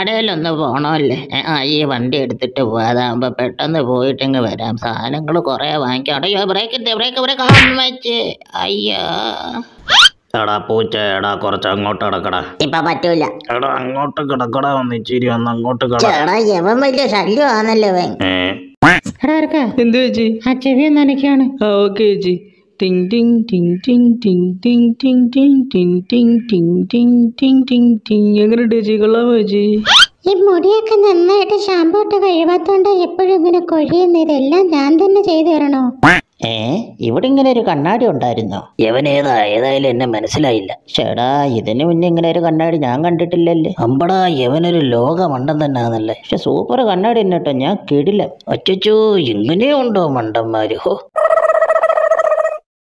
കടയിലൊന്ന് പോണമല്ലേ ഏ, ആ ഈ വണ്ടി എടുത്തിട്ട് പോകാതാകുമ്പോ പെട്ടെന്ന് പോയിട്ടിങ്ങ് വരാം സാധനങ്ങൾ കുറെ വാങ്ങിക്കാം അയ്യോ ബ്രേക്ക് ഇട്ടേ ബ്രേക്ക് ബ്രേക്ക് അമ്മച്ചേ അയ്യോ എടാ പൂച്ച എടാ കുറച്ച് അങ്ങോട്ട് കിടക്കടാ ഇപ്പൊ പറ്റൂല എടാ അങ്ങോട്ട് കിടക്കടാ ഒന്ന് ഇച്ചിരി ഒന്ന് അങ്ങോട്ട് കിട ചേടാ യവൻ വലിയ ശല്യമാണല്ലോ ഇവൻ ഏ എന്ത് ചേച്ചി ആ ചെവി നനയ്ക്കാണ് ആ ഓക്കെ ചേച്ചി ടിങ് ടിങ് ടിങ് ടിങ് ടിങ് ടിങ് ടിങ് ടിങ് ടിങ് ടിങ് ടിങ് ടിങ് ടിങ് ടിങ് ടിങ് എങ്ങനെയുണ്ട് ചേച്ചി കൊള്ളാമോ ചേച്ചി ഈ മുടിയൊക്കെ നന്നായിട്ട് ഷാമ്പു ഇട്ട് കഴിവാത്തോണ്ട് എപ്പോഴും ഇങ്ങനെ കൊഴിയുന്നത് ഇതെല്ലാം ഞാൻ തന്നെ ചെയ്തു തരണോ ഏ ഇവിടെ ഇങ്ങനെ ഒരു കണ്ണാടി ഉണ്ടായിരുന്നോ എവനേതാ ഏതായാലും എന്നെ മനസ്സിലായില്ല ചേടാ ഇതിനു മുന്നേ ഇങ്ങനെ ഒരു കണ്ണാടി ഞാൻ കണ്ടിട്ടില്ലല്ലേ അമ്പടാ യവനൊരു ലോകമണ്ടൻ തന്നെയാണല്ലേ പക്ഷെ സൂപ്പർ കണ്ണാടി തന്നെ കേട്ടോ ഞാൻ കിടില്ല അച്ചച്ചോ ഇങ്ങനെയുണ്ടോ മണ്ടന്മാര് ഹോ